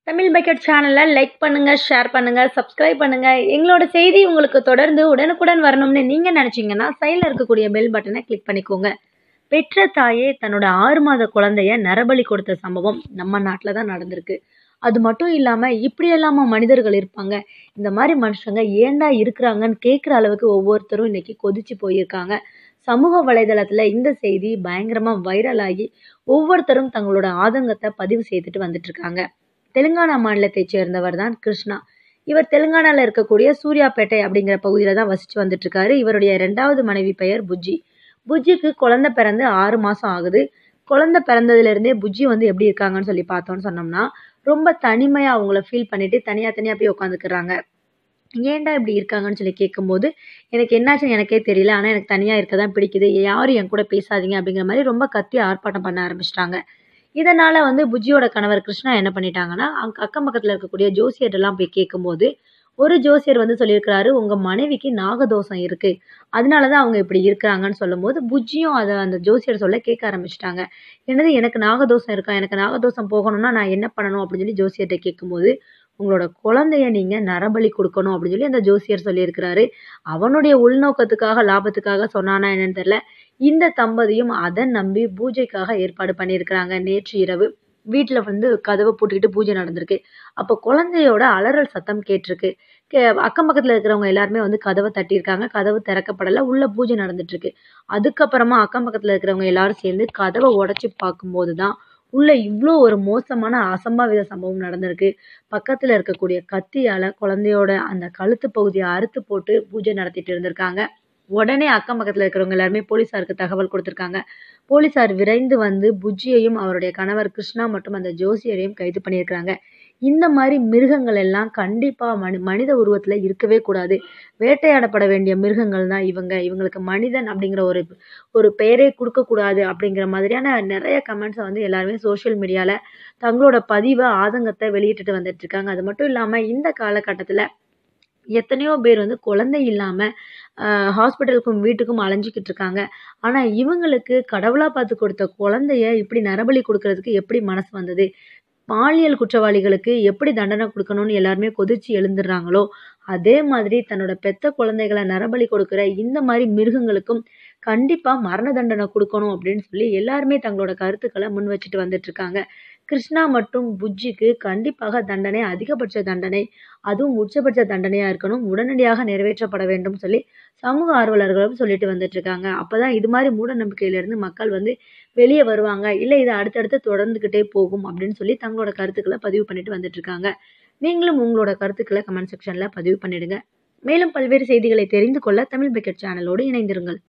Tamil bucket சேனலை like பண்ணுங்க share பண்ணுங்க சப்ஸ்கிரைப் பண்ணுங்க எங்களோட செய்தி உங்களுக்கு தொடர்ந்து உடனுக்குடன் வரணும்னு நீங்க நினைச்சீங்கன்னா சைடில் இருக்கக்கூடிய பெல் பட்டனை கிளிக் பண்ணிக்கோங்க பெற்ற தாயே தன்னோட ஆறு மாத குழந்தைய நரபலி கொடுத்த சம்பவம் நம்ம நாட்டில் தான் நடந்திருக்கு அது மட்டும் இல்லாமல் இப்படியெல்லாமா மனிதர்கள் இருப்பாங்க இந்த மாதிரி மனுஷங்க ஏன்டா இருக்கிறாங்கன்னு கேட்குற அளவுக்கு ஒவ்வொருத்தரும் இன்னைக்கு கொதிச்சு போயிருக்காங்க சமூக வலைதளத்தில் இந்த செய்தி பயங்கரமாக வைரல் ஆகி ஒவ்வொருத்தரும் தங்களோட ஆதங்கத்தை பதிவு செய்துட்டு வந்துட்டு இருக்காங்க தெலுங்கானா மாநிலத்தைச் சேர்ந்தவர் தான் கிருஷ்ணா இவர் தெலுங்கானாவில் இருக்கக்கூடிய சூர்யாபேட்டை அப்படிங்கிற பகுதியில் தான் வசித்து வந்துட்டு இருக்காரு இவருடைய ரெண்டாவது மனைவி பெயர் புஜ்ஜி புஜ்ஜிக்கு குழந்தை பிறந்து ஆறு மாதம் ஆகுது குழந்தை பிறந்ததுலேருந்தே புஜ்ஜி வந்து எப்படி இருக்காங்கன்னு சொல்லி பார்த்தோன்னு சொன்னோம்னா ரொம்ப தனிமையாக அவங்கள ஃபீல் பண்ணிட்டு தனியாக தனியாக போய் உட்காந்துக்கிறாங்க ஏன்டா இப்படி இருக்காங்கன்னு சொல்லி கேட்கும்போது எனக்கு என்னாச்சுன்னு எனக்கே தெரியல ஆனால் எனக்கு தனியாக இருக்க தான் பிடிக்குது யாரும் என் கூட பேசாதீங்க அப்படிங்கிற மாதிரி ரொம்ப கத்தி ஆர்ப்பாட்டம் பண்ண ஆரம்பிச்சிட்டாங்க இதனால் வந்து புஜ்ஜியோட கணவர் கிருஷ்ணா என்ன பண்ணிட்டாங்கன்னா அங்க அக்கம் பக்கத்தில் இருக்கக்கூடிய ஜோசியர்கிட்டலாம் போய் கேட்கும்போது ஒரு ஜோசியர் வந்து சொல்லியிருக்கிறாரு உங்கள் மனைவிக்கு நாகதோஷம் இருக்குது அதனால தான் அவங்க இப்படி இருக்கிறாங்கன்னு சொல்லும்போது புஜ்ஜியும் அதை அந்த ஜோசியர் சொல்ல கேட்க ஆரம்பிச்சிட்டாங்க என்னது எனக்கு நாகதோஷம் இருக்கா எனக்கு நாகதோஷம் போகணும்னா நான் என்ன பண்ணணும் அப்படின்னு சொல்லி ஜோசியர்கிட்ட கேட்கும்போது உங்களோட குழந்தைய நீங்கள் நரபலி கொடுக்கணும் அப்படின்னு சொல்லி அந்த ஜோசியர் சொல்லியிருக்கிறாரு அவனுடைய உள்நோக்கத்துக்காக லாபத்துக்காக சொன்னானா என்னன்னு தெரியல இந்த தம்பதியும் அதை நம்பி பூஜைக்காக ஏற்பாடு பண்ணியிருக்கிறாங்க நேற்று இரவு வீட்டில் வந்து கதவை பூட்டிக்கிட்டு பூஜை நடந்திருக்கு அப்போ குழந்தையோட அலறல் சத்தம் கேட்டிருக்கு கே அக்கம் பக்கத்தில் இருக்கிறவங்க எல்லாருமே வந்து கதவை தட்டியிருக்காங்க கதவு திறக்கப்படலை உள்ள பூஜை நடந்துட்டுருக்கு அதுக்கப்புறமா அக்கம் பக்கத்தில் இருக்கிறவங்க எல்லாரும் சேர்ந்து கதவை உடச்சி பார்க்கும்போது தான் உள்ள இவ்வளோ ஒரு மோசமான அசம்பாவித சம்பவம் நடந்திருக்கு பக்கத்தில் இருக்கக்கூடிய கத்தியால் குழந்தையோட அந்த கழுத்து பகுதியை அறுத்து போட்டு பூஜை நடத்திட்டு இருந்திருக்காங்க உடனே அக்கம் பக்கத்தில் இருக்கிறவங்க எல்லாருமே போலீஸாருக்கு தகவல் கொடுத்துருக்காங்க போலீஸார் விரைந்து வந்து புஜ்ஜியையும் அவருடைய கணவர் கிருஷ்ணா மற்றும் அந்த ஜோசியரையும் கைது பண்ணியிருக்கிறாங்க இந்த மாதிரி மிருகங்கள் எல்லாம் கண்டிப்பாக மனி மனித உருவத்தில் இருக்கவே கூடாது வேட்டையாடப்பட வேண்டிய மிருகங்கள் தான் இவங்க இவங்களுக்கு மனிதன் அப்படிங்கிற ஒரு ஒரு பெயரே கொடுக்கக்கூடாது அப்படிங்கிற மாதிரியான நிறைய கமெண்ட்ஸை வந்து எல்லாருமே சோஷியல் மீடியாவில் தங்களோட பதிவை ஆதங்கத்தை வெளியிட்டுட்டு வந்துட்டு இருக்காங்க அது மட்டும் இல்லாமல் இந்த காலகட்டத்தில் எத்தனையோ பேர் வந்து குழந்தை இல்லாமல் ஹாஸ்பிட்டலுக்கும் வீட்டுக்கும் அலைஞ்சிக்கிட்டு இருக்காங்க ஆனால் இவங்களுக்கு கடவுளாக பார்த்து கொடுத்த குழந்தைய இப்படி நரபலி கொடுக்கறதுக்கு எப்படி மனசு வந்தது பாலியல் குற்றவாளிகளுக்கு எப்படி தண்டனை கொடுக்கணும்னு எல்லாருமே கொதிச்சு எழுந்துடுறாங்களோ அதே மாதிரி தன்னோட பெத்த குழந்தைகளை நரபலி கொடுக்குற இந்த மாதிரி மிருகங்களுக்கும் கண்டிப்பாக மரண தண்டனை கொடுக்கணும் அப்படின்னு சொல்லி எல்லாருமே தங்களோட கருத்துக்களை முன் வச்சுட்டு வந்துட்டு இருக்காங்க கிருஷ்ணா மற்றும் புஜ்ஜிக்கு கண்டிப்பாக தண்டனை அதிகபட்ச தண்டனை அதுவும் உச்சபட்ச தண்டனையாக இருக்கணும் உடனடியாக நிறைவேற்றப்பட வேண்டும் சொல்லி சமூக ஆர்வலர்களும் சொல்லிட்டு வந்துட்டு இருக்காங்க அப்போதான் இது மாதிரி மூட நம்பிக்கையிலேருந்து மக்கள் வந்து வெளியே வருவாங்க இல்லை இது அடுத்தடுத்து தொடர்ந்துக்கிட்டே போகும் அப்படின்னு சொல்லி தங்களோட கருத்துக்களை பதிவு பண்ணிட்டு வந்துட்டு இருக்காங்க நீங்களும் உங்களோட கருத்துக்களை கமெண்ட் செக்ஷனில் பதிவு பண்ணிடுங்க மேலும் பல்வேறு செய்திகளை தெரிந்து கொள்ள தமிழ் பக்கெட் சேனலோடு இணைந்திருங்கள்